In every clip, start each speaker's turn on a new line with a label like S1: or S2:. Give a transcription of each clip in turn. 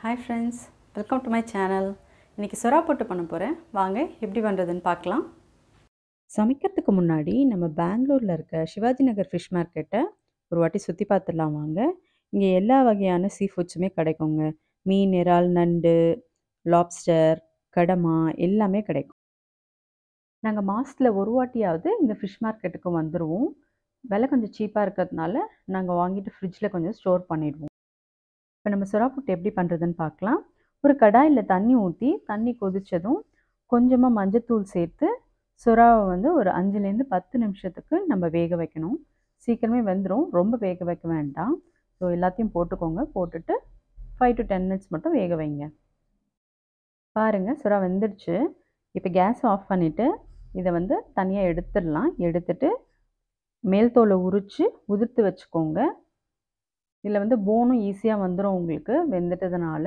S1: hi friends welcome to my channel இன்றைக்கி சுறா போட்டு பண்ண போகிறேன் வாங்க எப்படி பண்ணுறதுன்னு பார்க்கலாம் சமைக்கிறதுக்கு முன்னாடி நம்ம பெங்களூரில் இருக்க சிவாஜி நகர் ஃபிஷ் மார்க்கெட்டை ஒரு வாட்டி சுற்றி பார்த்துடலாம் வாங்க இங்கே எல்லா வகையான சீ ஃபுட்ஸுமே கிடைக்குங்க மீன் இறால் நண்டு லாப்ஸ்டர் கடமா எல்லாமே கிடைக்கும் நாங்கள் மாதத்தில் ஒரு வாட்டியாவது இந்த ஃபிஷ் மார்க்கெட்டுக்கு வந்துடுவோம் விலை கொஞ்சம் சீப்பாக இருக்கிறதுனால நாங்கள் வாங்கிட்டு ஃப்ரிட்ஜில் கொஞ்சம் ஸ்டோர் பண்ணிடுவோம் இப்போ நம்ம சுறா புட்டு எப்படி பண்ணுறதுன்னு பார்க்கலாம் ஒரு கடாயில் தண்ணி ஊற்றி தண்ணி கொதித்ததும் கொஞ்சமாக மஞ்சத்தூள் சேர்த்து சுறாவை வந்து ஒரு அஞ்சுலேருந்து பத்து நிமிஷத்துக்கு நம்ம வேக வைக்கணும் சீக்கிரமே வெந்துடும் ரொம்ப வேக வைக்க வேண்டாம் ஸோ எல்லாத்தையும் போட்டுக்கோங்க போட்டுட்டு ஃபைவ் டு டென் மினிட்ஸ் மட்டும் வேக வைங்க பாருங்கள் சுறா வெந்துடுச்சு இப்போ கேஸ் ஆஃப் பண்ணிவிட்டு இதை வந்து தனியாக எடுத்துடலாம் எடுத்துட்டு மேல் தோலை உரித்து உதிர்த்து வச்சுக்கோங்க இதில் வந்து போனும் ஈஸியாக வந்துடும் உங்களுக்கு வெந்துட்டதுனால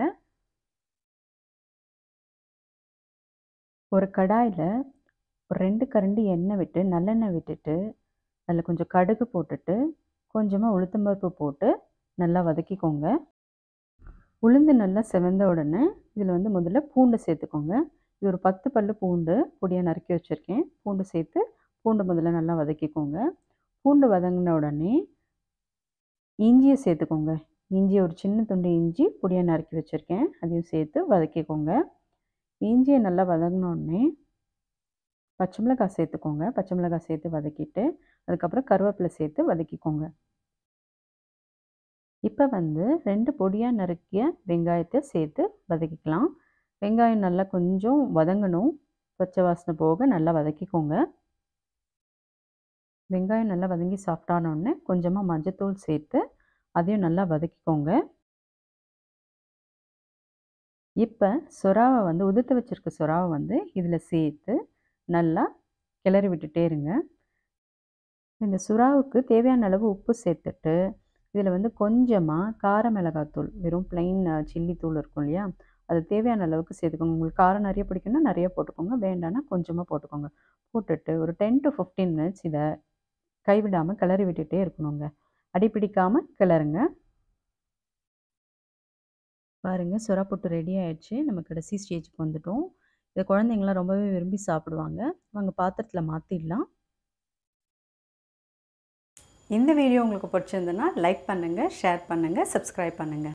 S1: ஒரு கடாயில் ஒரு ரெண்டு கரண்டி எண்ணெய் விட்டு நல்லெண்ணெய் விட்டுட்டு அதில் கொஞ்சம் கடுகு போட்டுட்டு கொஞ்சமாக உளுத்தம்பருப்பு போட்டு நல்லா வதக்கிக்கோங்க உளுந்து நல்லா செவந்த உடனே இதில் வந்து முதல்ல பூண்டு சேர்த்துக்கோங்க இது ஒரு பத்து பல்லு பூண்டு பொடியாக நறுக்கி வச்சுருக்கேன் பூண்டு சேர்த்து பூண்டு முதல்ல நல்லா வதக்கிக்கோங்க பூண்டு வதங்கின உடனே இஞ்சியை சேர்த்துக்கோங்க இஞ்சி ஒரு சின்ன துண்டு இஞ்சி பொடியாக நறுக்கி வச்சுருக்கேன் அதையும் சேர்த்து வதக்கிக்கோங்க இஞ்சியை நல்லா வதங்கினோடனே பச்சை மிளகாய் சேர்த்துக்கோங்க பச்சை மிளகாய் சேர்த்து வதக்கிட்டு அதுக்கப்புறம் கருவேப்பிலை சேர்த்து வதக்கிக்கோங்க இப்போ வந்து ரெண்டு பொடியாக நறுக்கிய வெங்காயத்தை சேர்த்து வதக்கிக்கலாம் வெங்காயம் நல்லா கொஞ்சம் வதங்கணும் பச்சை வாசனை போக நல்லா வதக்கிக்கோங்க வெங்காயம் நல்லா வதங்கி சாஃப்டானோடனே கொஞ்சமாக மஞ்சத்தூள் சேர்த்து அதையும் நல்லா வதக்கிக்கோங்க இப்போ சுறாவை வந்து உதுத்து வச்சுருக்க சுறாவை வந்து இதில் சேர்த்து நல்லா கிளறி விட்டுட்டே இருங்க இந்த சுறாவுக்கு தேவையான அளவு உப்பு சேர்த்துட்டு இதில் வந்து கொஞ்சமாக கார மிளகாத்தூள் வெறும் பிளைன் சில்லி தூள் இருக்கும் இல்லையா அது தேவையான அளவுக்கு சேர்த்துக்கோங்க உங்களுக்கு காரம் நிறைய பிடிக்குன்னா நிறைய போட்டுக்கோங்க வேண்டான்னா கொஞ்சமாக போட்டுக்கோங்க போட்டுட்டு ஒரு டென் டு ஃபிஃப்டீன் மினிட்ஸ் இதை கைவிடாமல் கிளறி விட்டுட்டே இருக்கணுங்க அடி பிடிக்காமல் கிளறுங்க பாருங்கள் சுறா புட்டு ரெடி ஆயிடுச்சு நம்ம கடைசி ஸ்டேஜுக்கு வந்துட்டோம் இதை குழந்தைங்களாம் ரொம்பவே விரும்பி சாப்பிடுவாங்க அவங்க பாத்திரத்தில் மாற்றிடலாம் இந்த வீடியோ உங்களுக்கு பிடிச்சிருந்ததுன்னா லைக் பண்ணுங்கள் ஷேர் பண்ணுங்கள் சப்ஸ்கிரைப் பண்ணுங்கள்